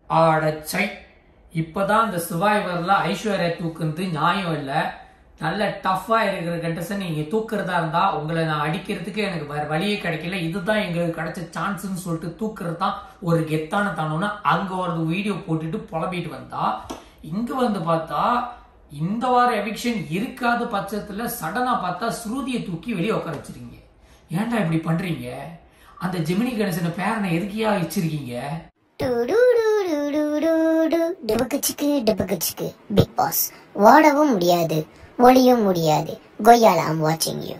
ஆடச்சை இப்பதான் இந்த சிவாய்வர்ல ஐஸ்வர்யா தூக்குறது நியாயம் இல்ல நல்ல டஃப்பா இருக்கிற கண்டஸ்டன் நீங்க தூக்குறதா இருந்தா உங்களை நான் அடிக்கிறதுக்கு எனக்கு வேற வழியே கிடைக்கல இதுதான் எங்களுக்கு கிடைச்ச சான்ஸ்னு சொல்லிட்டு தூக்குறது தான் ஒரு கெத்தான தனம்னு அங்க ஒரு வீடியோ போட்டுட்டு புலம்பிட்டு வந்தா இங்க வந்து பார்த்தா இந்த வார எவிக்ஷன் இருக்காத பட்சத்துல சடனா பார்த்தா ஸ்ருதியை தூக்கி வெளியே உட்கார வச்சிருக்கீங்க ஏன்டா இப்படி பண்றீங்க அந்த ஜெமினி கணேசனை பேரனை எதுக்கியா வச்சிருக்கீங்க டுபுக்குச்சிக்கு டுபுக்குச்சிக்கு பிக் பாஸ் ஓடவும் முடியாது ஒளியும் முடியாது கொய்யால ஐம் வாட்சிங் யூ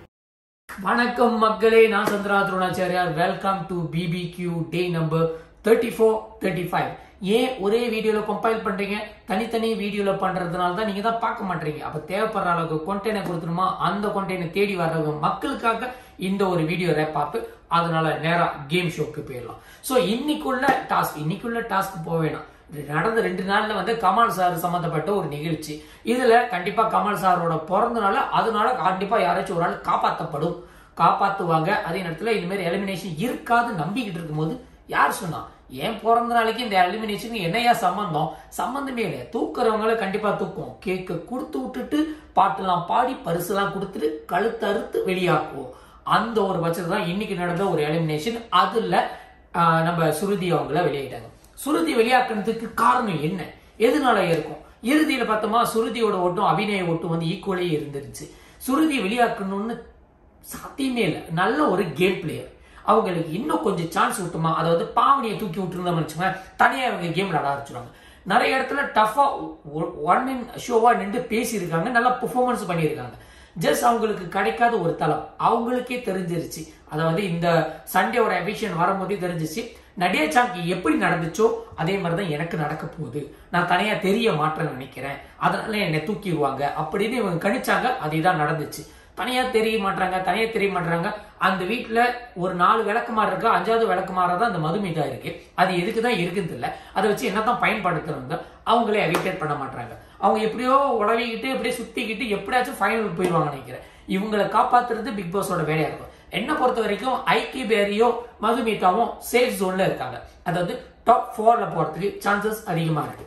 வணக்கம் மக்களே நான் Chandra Dronacharya welcome to BBQ day number thirty four thirty five ஏன் ஒரே வீடியோல கம்பைல் பண்றீங்க தனித்தனி வீடியோல பண்றதுனால தான் நீங்க தான் பார்க்க மாட்டீங்க அப்ப தேவைப்படுற அளவுக்கு கொண்டெய்னர் கொடுத்துருமா அந்த கொண்டெய்னர் தேடி வர்றவங்க மக்களுக்காக இந்த ஒரு வீடியோ பார்த்து அதனால நேரா கேம் ஷோக்கு போயிடலாம் ஸோ இன்னைக்குள்ள டாஸ்க் இன்னைக்குள்ள டாஸ்க் போக வேணாம் நடந்த ரெண்டு நாள்ல வந்து கமல் சார் சம்பந்தப்பட்ட ஒரு நிகழ்ச்சி இதுல கண்டிப்பா கமல் சாரோட பிறந்த நாள் அதனால கண்டிப்பா யாராச்சும் ஒரு ஆள் காப்பாற்றப்படும் காப்பாத்துவாங்க அதே நேரத்துல இந்த மாதிரி எலிமினேஷன் இருக்காது நம்பிக்கிட்டு இருக்கும்போது யார் சொன்னா ஏன் பிறந்த நாளைக்கு இந்த எலிமினேஷன் என்னையா சம்பந்தம் சம்பந்தமே இல்லை தூக்குறவங்கள கண்டிப்பா தூக்கும் கேக்கு கொடுத்து விட்டுட்டு பாட்டுலாம் பாடி பரிசுலாம் கொடுத்துட்டு கழுத்து அறுத்து வெளியாக்குவோம் அந்த ஒரு பட்சத்துல தான் இன்னைக்கு நடந்த ஒரு எலிமினேஷன் அதுல ஆஹ், நம்ம சுருதி அவங்கள வெளியிட்டாங்க சுருதி வெளியாக்குறதுக்கு காரணம் என்ன எதனால இருக்கும் இறுதியில பார்த்தோமா சுருதியோட ஓட்டும் அபிநய ஓட்டும் வந்து ஈக்குவலே இருந்துருச்சு சுருதி வெளியாக்கணும்னு சாத்தியமே இல்லை நல்ல ஒரு கேம் பிளேயர் அவங்களுக்கு இன்னும் கொஞ்சம் சான்ஸ் விட்டுமா அதாவது பாவனியை தூக்கி விட்டுருந்தோம்னு வச்சுக்கோங்க தனியா அவங்க கேம் விளாட ஆரம்பிச்சிருவாங்க நிறைய இடத்துல டஃபா ஒன் இன் ஷோவா நின்று பேசியிருக்காங்க நல்லா பெர்ஃபார்மன்ஸ் பண்ணியிருக்காங்க ஜஸ்ட் அவங்களுக்கு கிடைக்காத ஒரு தளம் அவங்களுக்கே தெரிஞ்சிருச்சு அதாவது இந்த சண்டேவோட எபிஷன் வரும்போதே தெரிஞ்சிச்சு நடிகை சாங்கி எப்படி நடந்துச்சோ அதே மாதிரி தான் எனக்கு நடக்க போகுது நான் தனியா தெரிய மாட்டேன்னு நினைக்கிறேன் அதனால என்னை தூக்கிடுவாங்க அப்படின்னு இவங்க கணிச்சாங்க அதே தான் நடந்துச்சு தனியா தெரிய மாட்டாங்க தனியா தெரிய மாட்டாங்க அந்த வீட்டுல ஒரு நாலு விளக்குமாறு இருக்கு அஞ்சாவது விளக்குமாறா தான் அந்த மதுமிதா இருக்கு அது எதுக்கு தான் இருக்குன்னு தெரியல அதை வச்சு என்னதான் பயன்படுத்துறாங்க அவங்களே அவிட்டேட் பண்ண மாட்டாங்க அவங்க எப்படியோ உடவிக்கிட்டு எப்படியே சுத்திக்கிட்டு எப்படியாச்சும் ஃபைனல் போயிடுவாங்க நினைக்கிறேன் இவங்களை காப்பாத்துறது பிக் பாஸோட வேலையா இருக்கும் என்ன பொறுத்த வரைக்கும் ஐக்கி பேரியோ மதுமிதாவும் சேஃப் ஜோன்ல இருக்காங்க அதாவது டாப் ஃபோர்ல போறதுக்கு சான்சஸ் அதிகமா இருக்கு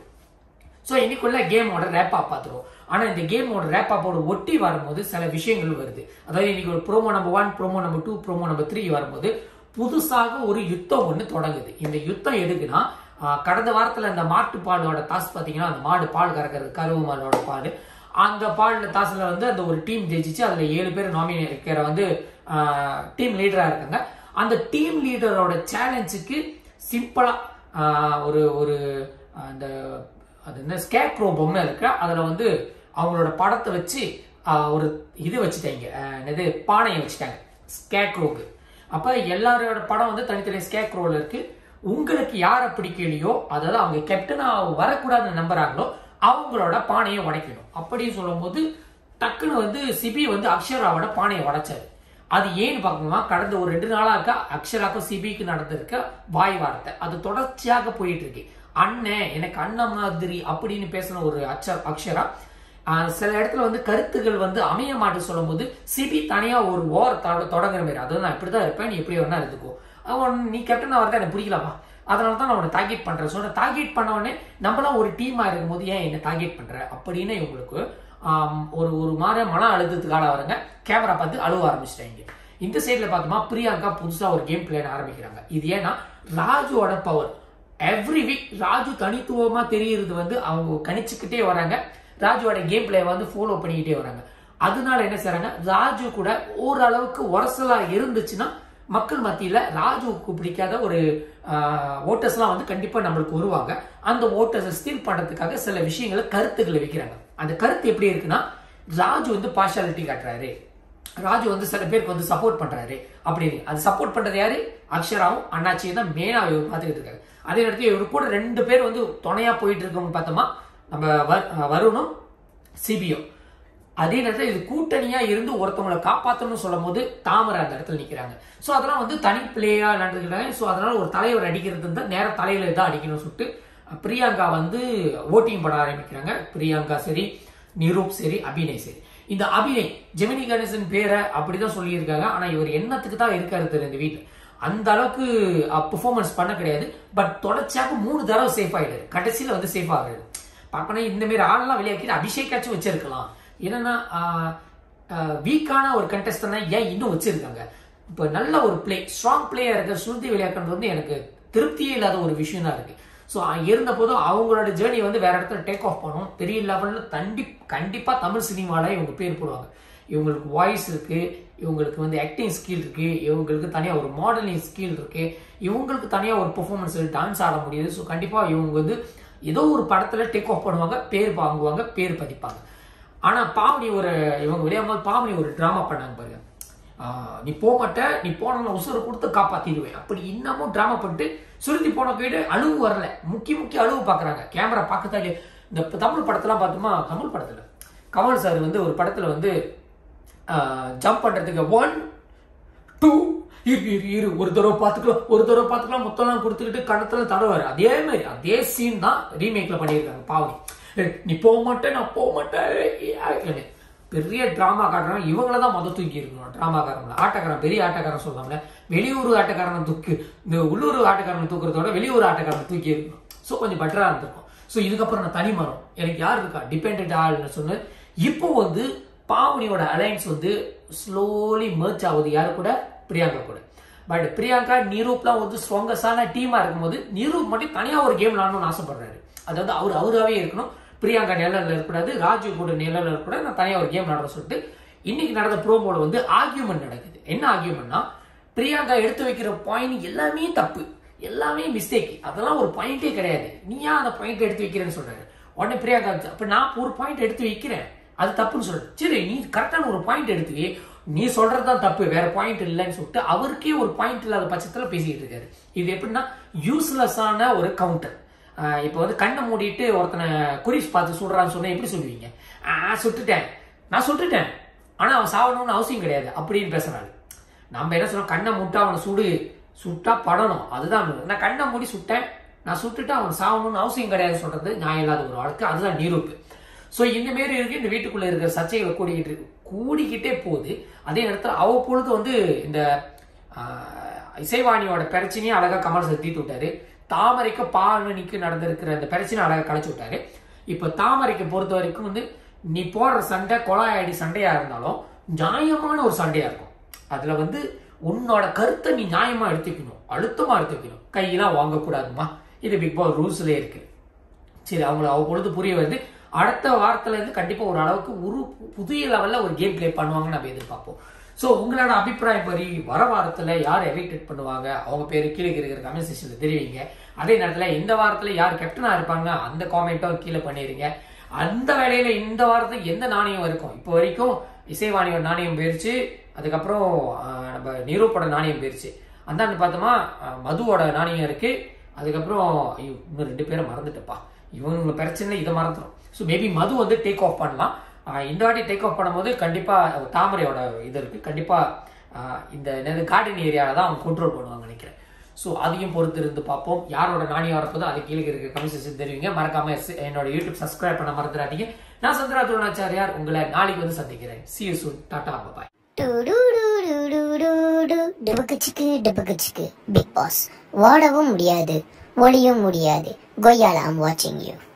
ஸோ இன்னைக்குள்ள கேமோட ரேப்பா பார்த்துருவோம் ஆனா இந்த கேமோட ரேப்பாப்போட ஒட்டி வரும்போது சில விஷயங்கள் வருது அதாவது இன்னைக்கு ஒரு promo number one promo number two promo number three வரும்போது புதுசாக ஒரு யுத்தம் ஒன்று தொடங்குது இந்த யுத்தம் எதுக்குன்னா ஆஹ், கடந்த வாரத்துல இந்த மாட்டு பாலோட தாஸ் பாத்தீங்கன்னா அந்த மாடு பால் கறக்கிறது கருவு மாலோட பால் அந்த பால் தாஸ்ல வந்து அந்த ஒரு டீம் ஜெயிச்சிச்சு அதுல ஏழு பேர் நாமினேட் வந்து டீம் லீடரா இருக்காங்க அந்த டீம் லீடரோட சேலஞ்சுக்கு சிம்பிளா ஒரு ஒரு அந்த அது என்ன ஸ்கேக்ரோ பொம்மை இருக்கு அதுல வந்து அவங்களோட படத்தை வச்சு ஆஹ், ஒரு இது வச்சுட்டாங்க ஆஹ், என்னது பானையை வச்சுட்டாங்க ஸ்கேக்ரோக்கு அப்ப எல்லாரோட படம் வந்து தனித்தனி ஸ்கேக்ரோல இருக்கு உங்களுக்கு யாரை பிடிக்கலையோ அதாவது அவங்க கேப்டனா வரக்கூடாதுன்னு நம்புறாங்களோ அவங்களோட பானையை உடைக்கணும் அப்படின்னு சொல்லும்போது டக்குன்னு வந்து சிபி வந்து அக்ஷராவோட பானையை உடைச்சாரு அது ஏன்னு பார்க்கணுமா கடந்த ஒரு ரெண்டு நாளா இருக்க அக்ஷராக்கும் சிபிக்கு நடந்திருக்க வாய் வார்த்தை அது தொடர்ச்சியாக போயிட்டு இருக்கு அண்ணன் எனக்கு அண்ணன் மாதிரி அப்படின்னு பேசின ஒரு அச்ச அக்ஷரா ஆஹ், சில இடத்துல வந்து கருத்துக்கள் வந்து அமைய மாட்டு சொல்லும்போது சிபி தனியா ஒரு ஓர் தொடங்குற மாதிரி அதாவது நான் இப்படிதான் இருப்பேன் நீ எப்படி வேணா இருந்துக்கோ அவன் நீ கேப்டன் வரதா எனக்கு பிடிக்கலாமா அதனால தான் நான் உன்னை டார்கெட் பண்றேன் சொல்ற டார்கெட் பண்ண உடனே நம்மளாம் ஒரு டீமா இருக்கும்போது ஏன் என்ன டார்கெட் பண்ற அப்படின்னு இவங்களுக்கு ஆம், ஒரு ஒரு மாதிரி மன அழுத்தத்துக்கு ஆளாகிறாங்க கேமரா பார்த்து அழுவ ஆரம்பிச்சிட்டாங்க இந்த சைடுல பார்த்தோமா பிரியாங்கா புதுசா ஒரு கேம் பிளேன் ஆரம்பிக்கிறாங்க இது ஏன்னா ராஜுவோட பவர் எவ்ரி வீக் ராஜு தனித்துவமா தெரியுறது வந்து அவங்க கணிச்சுக்கிட்டே வராங்க ராஜுவோட கேம் பிளே வந்து ஃபாலோ பண்ணிக்கிட்டே வராங்க அதனால என்ன செய்றாங்க ராஜு கூட ஓரளவுக்கு உரசலா இருந்துச்சுன்னா மக்கள் மத்தியில ராஜுவுக்கு பிடிக்காத ஒரு ஓட்டர்ஸ்லாம் வந்து கண்டிப்பா நம்மளுக்கு வருவாங்க அந்த ஓட்டர்ஸை ஸ்டீல் பண்றதுக்காக சில விஷயங்களை கருத்துக்களை வைக்கிறாங்க அந்த கருத்து எப்படி இருக்குன்னா ராஜு வந்து பார்ஷாலிட்டி காட்டுறாரு ராஜு வந்து சில பேருக்கு வந்து சப்போர்ட் பண்றாரு அப்படின்னு அது சப்போர்ட் பண்றது யாரு அக்ஷராவும் அண்ணாச்சியும் தான் மெயினா இவர் பார்த்துக்கிட்டு இருக்காரு அதே நேரத்தில் இவர் கூட ரெண்டு பேர் வந்து துணையா போயிட்டு இருக்கவங்க பார்த்தோமா நம்ம வ- வருணும் சிபியும் அதே நேரத்தில் இது கூட்டணியா இருந்து ஒருத்தவங்களை காப்பாற்றணும்னு சொல்லும் போது தாமரை அந்த இடத்துல நிக்கிறாங்க ஸோ அதெல்லாம் வந்து தனி பிளேயா நடந்துக்கிறாங்க ஸோ அதனால ஒரு தலைவர் அடிக்கிறது இருந்தால் நேர தலையில தான் அடிக்கணும்னு சொல்லிட்டு பிரியங்கா வந்து ஓட்டிங் போட ஆரம்பிக்கிறாங்க பிரியங்கா சரி நிரூப் சரி அபிநய் சரி இந்த அபிநய் ஜெமினி கணேசன் பேரை அப்படிதான் சொல்லியிருக்காங்க ஆனா இவர் என்னத்துக்கு தான் இருக்காரு தெரியல இந்த வீட்டுல அந்த அளவுக்கு பெர்ஃபார்மன்ஸ் பண்ண கிடையாது பட் தொடர்ச்சியாக மூணு தடவை சேஃப் ஆயிடுது கடைசியில வந்து சேஃப் ஆகுது பார்க்கணும் இந்த மாதிரி ஆள்லாம் வெளியாக்கிட்டு அபிஷேக்காச்சும் வச்சிருக்கலாம் என்னன்னா வீக்கான ஒரு கண்டெஸ்டனா ஏன் இன்னும் வச்சிருக்காங்க இப்போ நல்ல ஒரு பிளே ஸ்ட்ராங் பிளேயர் இருக்க ஸ்ருதி விளையாடுறது வந்து எனக்கு திருப்தியே இல்லாத ஒரு விஷயம் தான் இருக்கு ஸோ இருந்த போதும் அவங்களோட ஜேர்னி வந்து வேற இடத்துல டேக் ஆஃப் பண்ணும் பெரிய லெவலில் தண்டி கண்டிப்பாக தமிழ் சினிமாவில் இவங்க பேர் போடுவாங்க இவங்களுக்கு வாய்ஸ் இருக்கு இவங்களுக்கு வந்து ஆக்டிங் ஸ்கில் இருக்கு இவங்களுக்கு தனியாக ஒரு மாடலிங் ஸ்கில் இருக்கு இவங்களுக்கு தனியாக ஒரு பெர்ஃபார்மன்ஸ் டான்ஸ் ஆட முடியுது ஸோ கண்டிப்பாக இவங்க வந்து ஏதோ ஒரு படத்தில் டேக் ஆஃப் பண்ணுவாங்க பேர் வாங்குவாங்க பேர் பதிப்பாங்க ஆனால் பாவனி ஒரு இவங்க விளையாடும் பாவனி ஒரு ட்ராமா பண்ணாங்க பாருங்க ஆஹ் நீ போக மாட்ட நீ போன உசுரை கொடுத்து காப்பாத்திடுவேன் அப்படி இன்னமும் டிராமா பண்ணிட்டு சுருதி போன போயிட்டு அழுவு வரல முக்கிய முக்கிய அழுவு பார்க்குறாங்க கேமரா பார்க்கத்தா இல்லையா இந்த தமிழ் படத்தெல்லாம் பார்த்தோமா தமிழ் படத்தில் கமல் சார் வந்து ஒரு படத்தில் வந்து ஜம்ப் பண்ணுறதுக்கு ஒன் டூ இரு இரு இரு ஒரு தடவை பார்த்துக்கலாம் ஒரு தடவை பார்த்துக்கலாம் மொத்தம்லாம் கொடுத்துக்கிட்டு கணத்துல தடவாரு அதே மாதிரி அதே சீன் தான் ரீமேக்ல பண்ணியிருக்காங்க பாவனி ஏய், நீ போக மாட்டேன் நான் போக மாட்டேன் ஏய், ஏய், பெரிய டிராமா காட்டுறாங்க இவங்கள தான் மொதல் தூக்கி இருக்கணும் டிராமாக்காரங்கள ஆட்டக்காரன் பெரிய ஆட்டக்காரன் சொல்லாமல வெளியூர் ஆட்டக்காரனை தூக்கு இந்த உள்ளூர் ஆட்டக்காரனை தூக்குறதோட வெளியூர் ஆட்டக்காரனை தூக்கி இருக்கணும் ஸோ கொஞ்சம் பெட்டரா இருந்திருக்கும் ஸோ இதுக்கப்புறம் நான் தனி மரம் எனக்கு யார் இருக்கா டிபெண்ட் ஆள்னு சொன்ன இப்போ வந்து பாவனியோட அலைன்ஸ் வந்து ஸ்லோலி merge ஆகுது யாரு கூட பிரியாங்கா கூட பட் பிரியாங்கா நிரூப்லாம் வந்து ஸ்ட்ராங்கஸ்டான டீமா இருக்கும்போது நிரூப் மட்டும் தனியா ஒரு கேம் விளாடணும்னு ஆசைப்படுறாரு அதாவது அவர் அவராகவே இருக்கணும் பிரியாங்கா நிழல்ல இருக்கக்கூடாது ராஜீவ் கூட நிழல்ல இருக்கக்கூடாது நான் தனியா ஒரு கேம் விளாடுறேன் சொல்லிட்டு இன்னைக்கு நடந்த ப்ரோமோல வந்து ஆர்கியூமெண்ட் நடக்குது என்ன ஆர்கியூமெண்ட்னா பிரியாங்கா எடுத்து வைக்கிற பாயிண்ட் எல்லாமே தப்பு எல்லாமே மிஸ்டேக் அதெல்லாம் ஒரு பாயிண்டே கிடையாது நீ ஏன் அந்த பாயிண்ட் எடுத்து வைக்கிறேன்னு சொல்றாரு உடனே பிரியாங்கா அப்ப நான் ஒரு பாயிண்ட் எடுத்து வைக்கிறேன் அது தப்புன்னு சொல்றேன் சரி நீ கரெக்டான ஒரு பாயிண்ட் எடுத்து வை. நீ சொல்றது தான் தப்பு வேற பாயிண்ட் இல்லைன்னு சொல்லிட்டு அவருக்கே ஒரு பாயிண்ட் இல்லாத பட்சத்துல பேசிக்கிட்டு இருக்காரு இது எப்படின்னா யூஸ்லெஸ்ஸான ஒரு கவுண்டர் இப்போ வந்து கண்ணை மூடிட்டு ஒருத்தனை குறிஸ் பார்த்து சுடுறான்னு சொன்னா எப்படி சொல்லுவீங்க ஆ சுட்டுட்டேன் நான் சுட்டுட்டேன் ஆனா அவன் சாவணும்னு அவசியம் கிடையாது அப்படின்னு பேசுறாரு நம்ம என்ன சொல்றோம் கண்ணை முட்டா அவனை சுடு சுட்டா படணும் அதுதான் நான் கண்ணை மூடி சுட்டேன் நான் சுட்டுட்டு அவன் சாவணும்னு அவசியம் கிடையாது சொல்றது நியாயம் இல்லாத ஒரு வழக்கு அதுதான் நிரூப்பு ஸோ இந்த மாரி இருக்கு இந்த வீட்டுக்குள்ள இருக்கிற சர்ச்சைகள் கூடிக்கிட்டு இருக்கு கூடிக்கிட்டே போகுது அதே நேரத்தில் அவ்வப்பொழுது வந்து இந்த ஆஹ், இசைவாணியோட பிரச்சனையை அழகா கமல் சார் தீர்த்து விட்டாரு தாமரைக்கு பார்வனிக்கு நடந்திருக்கிற அந்த பிரச்சனை அழகா கழிச்சு விட்டாரு இப்போ தாமரைக்கு பொறுத்த வரைக்கும் வந்து நீ போடுற சண்டை கொலாயடி சண்டையா இருந்தாலும் நியாயமான ஒரு சண்டையா இருக்கும் அதுல வந்து உன்னோட கருத்தை நீ நியாயமா எடுத்துக்கணும் அழுத்தமா எடுத்துக்கணும் கையெல்லாம் வாங்கக்கூடாதுமா இது பிக் பாஸ் ரூல்ஸ்லயே இருக்கு சரி அவங்கள அவ்வப்பொழுது புரிய வருது அடுத்த வாரத்துல இருந்து கண்டிப்பா ஒரு அளவுக்கு ஒரு புதிய லெவல்ல ஒரு கேம் ப்ளே பண்ணுவாங்கன்னு நம்ம எதிர்பார்ப்போம் ஸோ உங்களோட அபிப்பிராயம் படி வர வாரத்துல யார் எவிக்டட் பண்ணுவாங்க அவங்க பேரு கீழே இருக்கிற கமெண்ட் செக்ஷன்ல தெரிவிங்க அதே நேரத்துல இந்த வாரத்துல யார் கேப்டனா இருப்பாங்க அந்த காமெண்ட்டும் கீழே பண்ணிடுங்க அந்த வேலையில இந்த வாரத்துக்கு எந்த நாணயம் இருக்கும் இப்போ வரைக்கும் இசைவாணியோட நாணயம் போயிருச்சு அதுக்கப்புறம் ஆஹ், நம்ம நிரூப்போட நாணயம் போயிருச்சு அந்தாண்டு பார்த்தோமா ஆஹ், மதுவோட நாணயம் இருக்கு அதுக்கப்புறம் ஐயோ, இன்னும் ரெண்டு பேரை மறந்துட்டப்பா இவங்க பிரச்சனை இதை மறந்துடும் ஸோ மேபி மது வந்து டேக் ஆஃப் பண்ணலாம் ஆஹ் இந்த வாட்டி டேக் ஆஃப் பண்ணும்போது கண்டிப்பா தாமரையோட இது இருக்கு கண்டிப்பா ஆஹ் இந்த என்னது கார்டன் ஏரியாவில் தான் அவங்க கண்ட்ரோல் பண்ணுவாங்க நினைக்கிறேன் ஸோ அதையும் பொறுத்து இருந்து பார்ப்போம் யாரோட நாணயம் வரப்போதோ அது கீழே இருக்க கமெண்ட் தெரிவிங்க மறக்காம எஸ்- என்னோட யூடியூப் சப்ஸ்கிரைப் பண்ண மறந்துடாதீங்க நான் சந்திரா துரோணாச்சாரியார் உங்களை நாளைக்கு வந்து சந்திக்கிறேன் see you soon tata bye டு டு டு டு டு டு டு டுபுக்கு சிக்கு டுபுக்கு சிக்கு பிக் பாஸ் ஓடவும் முடியாது ஒளியும் முடியாது கொய்யாலாம் வாட்சிங் யூ